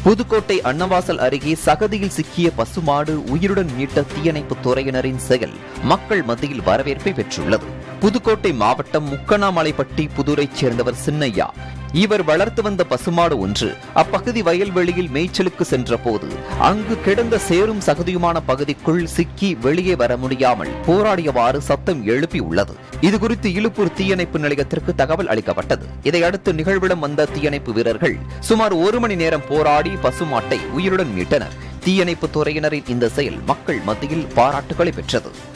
புதுக்கோட்டை அன்னவாசல் அருகே சகதியில் சிக்கிய பசுமாடு உயிருடன் மீட்ட தீயணைப்பு துறையினரின் செயல் மக்கள் மத்தியில் வரவேற்பை பெற்றுள்ளது புதுக்கோட்டை மாவட்டம் முக்கணாமலைப்பட்டி புதூரைச் சேர்ந்தவர் சின்னையா இவர் வளர்த்து வந்த பசுமாடு ஒன்று அப்பகுதி வயல்வெளியில் மேய்ச்சலுக்கு சென்றபோது அங்கு கிடந்த சேரும் சகதியுமான பகுதிக்குள் சிக்கி வெளியே வர முடியாமல் போராடியவாறு சத்தம் எழுப்பியுள்ளது இதுகுறித்து இலுப்பூர் தீயணைப்பு நிலையத்திற்கு தகவல் அளிக்கப்பட்டது இதையடுத்து நிகழ்விடம் வந்த தீயணைப்பு வீரர்கள் சுமார் ஒரு மணி நேரம் போராடி பசுமாட்டை உயிருடன் மீட்டனர் தீயணைப்பு துறையினரின் இந்த செயல் மக்கள் மத்தியில் பாராட்டுகளை பெற்றது